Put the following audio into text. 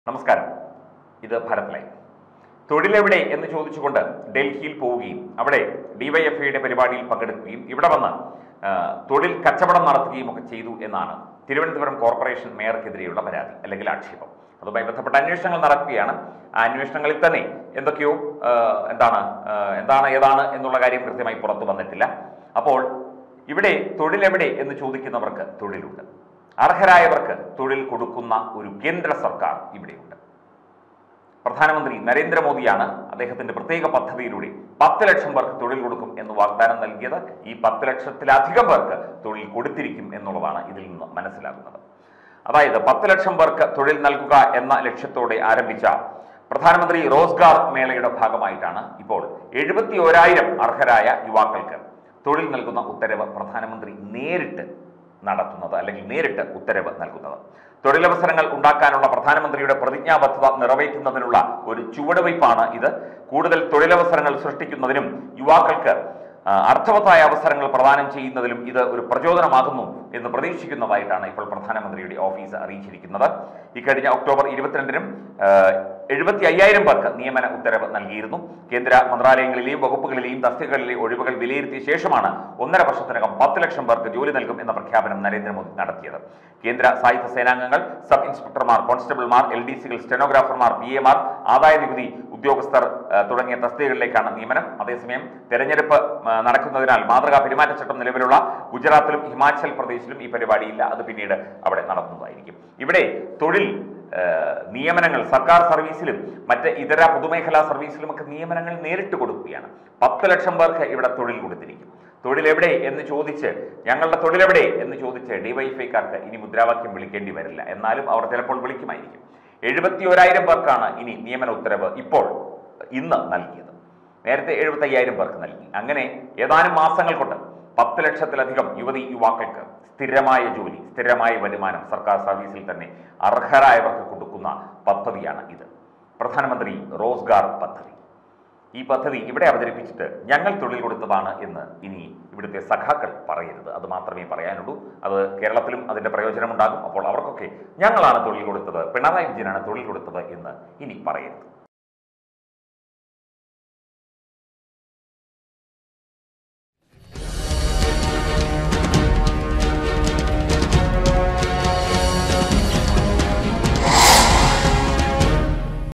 നമസ്കാരം ഇത് ഭാരത് ലൈവ് തൊഴിലെവിടെ എന്ന് ചോദിച്ചുകൊണ്ട് ഡൽഹിയിൽ പോവുകയും അവിടെ ഡിവൈഎഫ്ഐയുടെ പരിപാടിയിൽ പങ്കെടുക്കുകയും ഇവിടെ വന്ന് ആ, തൊഴിൽ കച്ചവടം നടത്തുകയും ഒക്കെ ചെയ്തു എന്നാണ് തിരുവനന്തപുരം കോർപ്പറേഷൻ മേയർക്കെതിരെയുള്ള പരാതി അല്ലെങ്കിൽ ആക്ഷേപം അതുമായി ബന്ധപ്പെട്ട അന്വേഷണങ്ങൾ നടക്കുകയാണ് ആ അന്വേഷണങ്ങളിൽ തന്നെ എന്തൊക്കെയോ ആ, എന്താണ് ആ, എന്താണ് ഏതാണ് എന്നുള്ള കാര്യം കൃത്യമായി പുറത്തു വന്നിട്ടില്ല അപ്പോൾ ഇവിടെ തൊഴിലെവിടെ എന്ന് ചോദിക്കുന്നവർക്ക് തൊഴിലുണ്ട് അർഹരായവർക്ക് തൊഴിൽ കൊടുക്കുന്ന ഒരു കേന്ദ്ര സർക്കാർ ഇവിടെയുണ്ട് പ്രധാനമന്ത്രി നരേന്ദ്രമോദിയാണ് അദ്ദേഹത്തിന്റെ പ്രത്യേക പദ്ധതിയിലൂടെ പത്ത് ലക്ഷം പേർക്ക് തൊഴിൽ കൊടുക്കും എന്ന് വാഗ്ദാനം നൽകിയത് ഈ പത്ത് ലക്ഷത്തിലധികം പേർക്ക് തൊഴിൽ കൊടുത്തിരിക്കും എന്നുള്ളതാണ് ഇതിൽ നിന്ന് മനസ്സിലാകുന്നത് അതായത് പത്ത് ലക്ഷം പേർക്ക് തൊഴിൽ നൽകുക എന്ന ലക്ഷ്യത്തോടെ ആരംഭിച്ച പ്രധാനമന്ത്രി റോസ്ഗാർ മേളയുടെ ഭാഗമായിട്ടാണ് ഇപ്പോൾ എഴുപത്തി ഓരായിരം അർഹരായ യുവാക്കൾക്ക് തൊഴിൽ നൽകുന്ന ഉത്തരവ് പ്രധാനമന്ത്രി നേരിട്ട് നടത്തുന്നത് അല്ലെങ്കിൽ നേരിട്ട് ഉത്തരവ് നൽകുന്നത് തൊഴിലവസരങ്ങൾ ഉണ്ടാക്കാനുള്ള പ്രധാനമന്ത്രിയുടെ പ്രതിജ്ഞാബദ്ധത നിറവേറ്റുന്നതിനുള്ള ഒരു ചുവടുവയ്പ്പാണ് ഇത് കൂടുതൽ തൊഴിലവസരങ്ങൾ സൃഷ്ടിക്കുന്നതിനും യുവാക്കൾക്ക് ആ, അർത്ഥവത്തായ അവസരങ്ങൾ പ്രദാനം ചെയ്യുന്നതിലും ഇത് ഒരു പ്രചോദനമാകുന്നു എന്ന് പ്രതീക്ഷിക്കുന്നതായിട്ടാണ് ഇപ്പോൾ പ്രധാനമന്ത്രിയുടെ ഓഫീസ് അറിയിച്ചിരിക്കുന്നത് ഇക്കഴിഞ്ഞ ഒക്ടോബർ ഇരുപത്തിരണ്ടിനും എഴുപത്തി അയ്യായിരം പേർക്ക് നിയമന ഉത്തരവ് നൽകിയിരുന്നു കേന്ദ്ര മന്ത്രാലയങ്ങളിലെയും വകുപ്പുകളിലെയും തസ്തികകളിലെ ഒഴിവുകൾ വിലയിരുത്തിയ ശേഷമാണ് ഒന്നര വർഷത്തിനകം പത്ത് ലക്ഷം പേർക്ക് ജോലി നൽകും എന്ന പ്രഖ്യാപനം നരേന്ദ്രമോദി നടത്തിയത് കേന്ദ്ര സായുധ സേനാംഗങ്ങൾ സബ് ഇൻസ്പെക്ടർമാർ കോൺസ്റ്റബിൾമാർ എൽ ഡി സികൾ സ്റ്റെനോഗ്രാഫർമാർ പി എമാർ ആദായ നികുതി ഉദ്യോഗസ്ഥർ ആ, തുടങ്ങിയ തസ്തികകളിലേക്കാണ് നിയമനം അതേസമയം തെരഞ്ഞെടുപ്പ് ആ, നടക്കുന്നതിനാൽ മാതൃകാ പെരുമാറ്റച്ചട്ടം നിലവിലുള്ള ഗുജറാത്തിലും ഹിമാചൽ പ്രദേശിലും ഈ പരിപാടിയില്ല അത് പിന്നീട് അവിടെ നടത്തുന്നതായിരിക്കും ഇവിടെ തൊഴിൽ ആ, നിയമനങ്ങൾ സർക്കാർ സർവീസിലും മറ്റ് ഇതര പൊതുമേഖലാ സർവീസിലുമൊക്കെ നിയമനങ്ങൾ നേരിട്ട് കൊടുക്കുകയാണ് പത്ത് ലക്ഷം പേർക്ക് ഇവിടെ തൊഴിൽ കൊടുത്തിരിക്കും തൊഴിലെവിടെ എന്ന് ചോദിച്ച് ഞങ്ങളുടെ തൊഴിലെവിടെ എന്ന് ചോദിച്ച് ഡിവൈഫൈക്കാർക്ക് ഇനി മുദ്രാവാക്യം വിളിക്കേണ്ടി വരില്ല എന്നാലും അവർ ചിലപ്പോൾ വിളിക്കുമായിരിക്കും എഴുപത്തി ഓരായിരം പേർക്കാണ് ഇനി നിയമന ഉത്തരവ് ഇപ്പോൾ ഇന്ന് നൽകിയത് നേരത്തെ എഴുപത്തി അയ്യായിരം പേർക്ക് നൽകി അങ്ങനെ ഏതാനും മാസങ്ങൾ കൊണ്ട് പത്ത് ലക്ഷത്തിലധികം യുവതി യുവാക്കൾക്ക് സ്ഥിരമായ ജോലി സ്ഥിരമായ വരുമാനം സർക്കാർ സർവീസിൽ തന്നെ അർഹരായവർക്ക് കൊടുക്കുന്ന പദ്ധതിയാണ് ഇത് പ്രധാനമന്ത്രി റോസ്ഗാർ പദ്ധതി ഈ പദ്ധതി ഇവിടെ അവതരിപ്പിച്ചിട്ട് ഞങ്ങൾ തൊഴിൽ കൊടുത്തതാണ് എന്ന് ഇനി ഇവിടുത്തെ സഖാക്കൾ പറയരുത് അത് മാത്രമേ പറയാനുള്ളൂ അത് കേരളത്തിലും അതിന്റെ പ്രയോജനമുണ്ടാകും അപ്പോൾ അവർക്കൊക്കെ ഞങ്ങളാണ് തൊഴിൽ കൊടുത്തത് പിണറായി വിജയനാണ് തൊഴിൽ കൊടുത്തത് എന്ന് ഇനി പറയരുത്